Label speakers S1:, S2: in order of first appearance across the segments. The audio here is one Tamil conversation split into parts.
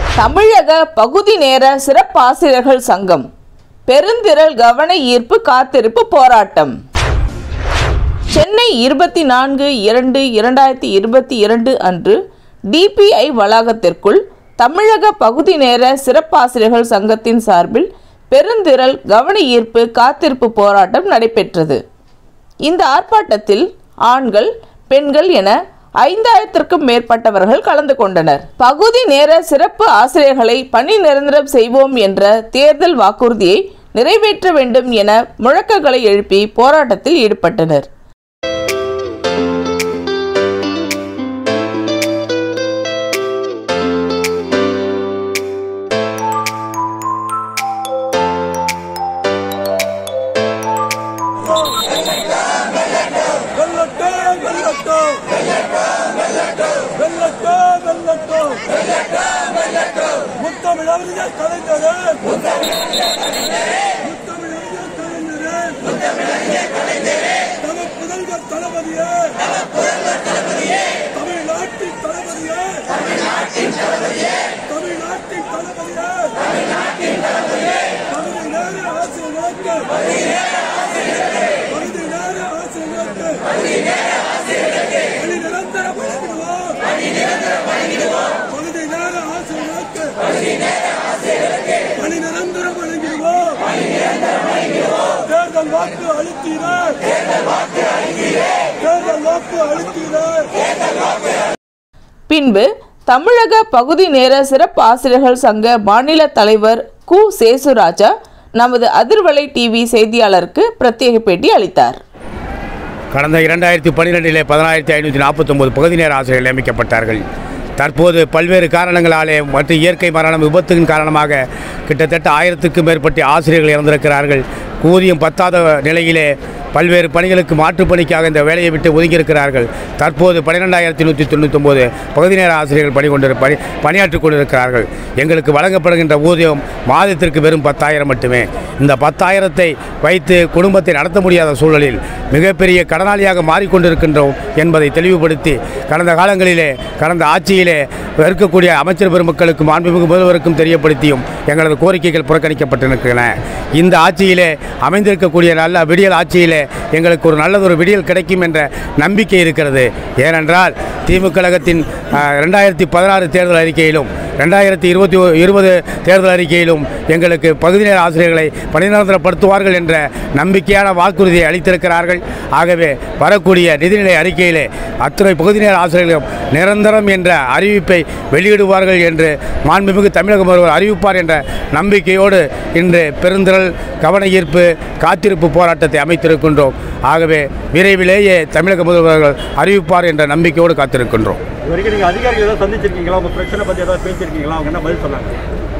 S1: தமிழக பகுதி நேர சிறப்பாசிரியர்கள் சங்கம் பெருந்திரள் கவன ஈர்ப்பு காத்திருப்பு போராட்டம் சென்னை இருபத்தி நான்கு இரண்டு இரண்டாயிரத்தி இருபத்தி இரண்டு அன்று டிபிஐ வளாகத்திற்குள் தமிழக பகுதி நேர சிறப்பாசிரியர்கள் சங்கத்தின் சார்பில் பெருந்திரள் கவன ஈர்ப்பு காத்திருப்பு போராட்டம் நடைபெற்றது இந்த ஆர்ப்பாட்டத்தில் ஆண்கள் பெண்கள் என ஐந்தாயிரத்திற்கும் மேற்பட்டவர்கள் கலந்து கொண்டனர் பகுதி நேர சிறப்பு ஆசிரியர்களை பணி நிரந்தரம் செய்வோம் என்ற தேர்தல் வாக்குறுதியை நிறைவேற்ற வேண்டும் என முழக்கங்களை எழுப்பி போராட்டத்தில் ஈடுபட்டனர்
S2: வெல்லட்டோ வெல்லட்டோ வெல்லட்டோ வெல்லட்டோ முத்தமிழறிஞர் கலைஞரே முத்தமிழறிஞர் கலைஞரே தம புதல்வர் தளபதியே தமிழ்நாட்டின் தளபதியே தமிழ்நாட்டின் தளபதியே பகுதி நேர ஆசிரியர்களுக்கு பகுதி நேர ஆசிரியர்களுக்கு பணி நிரந்தர வழங்கிடுவோம் பகுதி நேர ஆசிரியர்களுக்கு பணி நிரந்தர வழங்கிடுவோம் தேர்தல் வாக்கு அளித்தீர்கள் தேர்தல் வாக்கு அளித்தீர்கள்
S1: பின்பு தமிழக பகுதி நேர சிறப்பு ஆசிரியர்கள் சங்க மாநில தலைவர் கு சேசுராஜா நமது அதிர்வலை டிவி செய்தியாளருக்கு பிரத்யேக பேட்டி அளித்தார்
S3: கடந்த இரண்டாயிரத்தி பன்னிரெண்டிலே பதினாயிரத்தி ஐநூற்றி நாற்பத்தொம்போது பகுதி நேர ஆசிரியர்கள் நியமிக்கப்பட்டார்கள் தற்போது பல்வேறு காரணங்களாலே மற்றும் இயற்கை மரணம் விபத்தின் காரணமாக கிட்டத்தட்ட ஆயிரத்துக்கும் மேற்பட்ட ஆசிரியர்கள் இறந்திருக்கிறார்கள் ஊதியம் பத்தாத நிலையிலே பல்வேறு பணிகளுக்கு மாற்றுப் பணிக்காக இந்த வேலையை விட்டு ஒதுங்கியிருக்கிறார்கள் தற்போது பன்னிரெண்டாயிரத்தி நூற்றி தொண்ணூத்தொம்போது பகுதி நேர ஆசிரியர்கள் பணி கொண்டு பணி பணியாற்றிக் கொண்டிருக்கிறார்கள் எங்களுக்கு வழங்கப்படுகின்ற ஊதியம் மாதத்திற்கு வெறும் பத்தாயிரம் மட்டுமே இந்த பத்தாயிரத்தை வைத்து குடும்பத்தை நடத்த முடியாத சூழலில் மிகப்பெரிய கடனாளியாக மாறிக்கொண்டிருக்கின்றோம் என்பதை தெளிவுபடுத்தி கடந்த காலங்களிலே கடந்த ஆட்சியிலே இருக்கக்கூடிய அமைச்சர் பெருமக்களுக்கும் மாண்புமிகு முதல்வருக்கும் தெரியப்படுத்தியும் எங்களது கோரிக்கைகள் புறக்கணிக்கப்பட்டிருக்கின்றன இந்த ஆட்சியிலே அமைந்திருக்கக்கூடிய நல்ல விடியல் ஆட்சியிலே எங்களுக்கு ஒரு நல்லதொரு விடியல் கிடைக்கும் என்ற நம்பிக்கை இருக்கிறது ஏனென்றால் திமுக கழகத்தின் ரெண்டாயிரத்தி பதினாறு தேர்தல் அறிக்கையிலும் ரெண்டாயிரத்தி இருபத்தி இருபது தேர்தல் அறிக்கையிலும் எங்களுக்கு பகுதி நேர ஆசிரியர்களை பணிநிரந்தரப்படுத்துவார்கள் என்ற நம்பிக்கையான வாக்குறுதியை அளித்திருக்கிறார்கள் ஆகவே வரக்கூடிய நிதிநிலை அறிக்கையிலே அத்துறை பகுதி நேர ஆசிரியர்களும் நிரந்தரம் என்ற அறிவிப்பை வெளியிடுவார்கள் என்று மாண்புமிகு தமிழக முதல்வர் அறிவிப்பார் என்ற நம்பிக்கையோடு இன்று பெருந்திரள் கவன ஈர்ப்பு காத்திருப்பு போராட்டத்தை அமைத்திருக்கின்றோம் ஆகவே விரைவிலேயே தமிழக முதல்வர்கள் அறிவிப்பார் என்ற நம்பிக்கையோடு காத்திருக்கின்றோம்
S4: இது வரைக்கும் நீங்கள் அதிகாரிகள் ஏதாவது சந்திச்சிருக்கீங்களா உங்கள் பிரச்சனை பற்றி ஏதாவது பேசியிருக்கீங்களா அவங்க என்ன பதில் சொன்னாங்க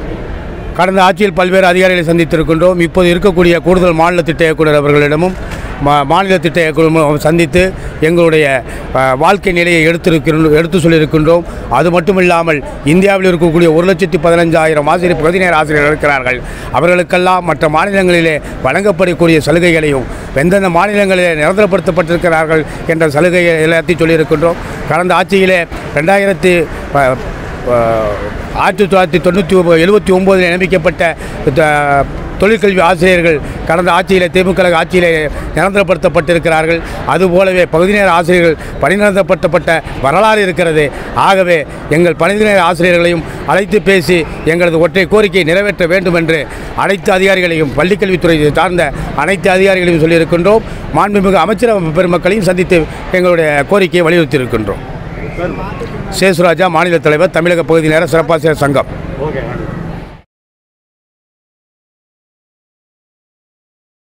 S3: கடந்த ஆட்சியில் பல்வேறு அதிகாரிகளை சந்தித்திருக்கின்றோம் இப்போது இருக்கக்கூடிய கூடுதல் மாநில திட்ட இயக்குனர் அவர்களிடமும் மா- மாநில திட்ட இயக்குனரும் சந்தித்து எங்களுடைய அஹ், வாழ்க்கை நிலையை எடுத்திருக்கின்றோம் எடுத்து சொல்லியிருக்கின்றோம் அது மட்டுமில்லாமல் இந்தியாவில் இருக்கக்கூடிய ஒரு லட்சத்தி பதினஞ்சாயிரம் ஆசிரியர் பகுதி நேர ஆசிரியர்கள் இருக்கிறார்கள் அவர்களுக்கெல்லாம் மற்ற மாநிலங்களிலே வழங்கப்படக்கூடிய சலுகைகளையும் எந்தெந்த மாநிலங்களிலே நிரந்தரப்படுத்தப்பட்டிருக்கிறார்கள் என்ற சலுகையை எல்லாத்தையும் சொல்லியிருக்கின்றோம் கடந்த ஆட்சியிலே ரெண்டாயிரத்தி ப- அஹ், ஆயிரத்தி தொள்ளாயிரத்தி தொண்ணூற்றி ஒம்பது எழுபத்தி ஒம்போதில் நியமிக்கப்பட்ட த- தொழிற்கல்வி ஆசிரியர்கள் கடந்த ஆட்சியிலே திமுக கழக ஆட்சியிலே நிரந்தரப்படுத்தப்பட்டிருக்கிறார்கள் அதுபோலவே பகுதி நேர ஆசிரியர்கள் பணிநிரந்தரப்படுத்தப்பட்ட வரலாறு இருக்கிறது ஆகவே எங்கள் பகுதி நேர ஆசிரியர்களையும் அழைத்து பேசி எங்களது ஒற்றை கோரிக்கையை நிறைவேற்ற வேண்டும் என்று அனைத்து அதிகாரிகளையும் பள்ளிக்கல்வித்துறை சார்ந்த அனைத்து அதிகாரிகளையும் சொல்லியிருக்கின்றோம் மாண்புமிகு அமைச்சர் பெருமக்களையும் சந்தித்து எங்களுடைய கோரிக்கையை வலியுறுத்தியிருக்கின்றோம் சேசுராஜா மாநில தலைவர் தமிழக பகுதி நேர சிறப்பாசிரியர் சங்கம்
S4: ஓகே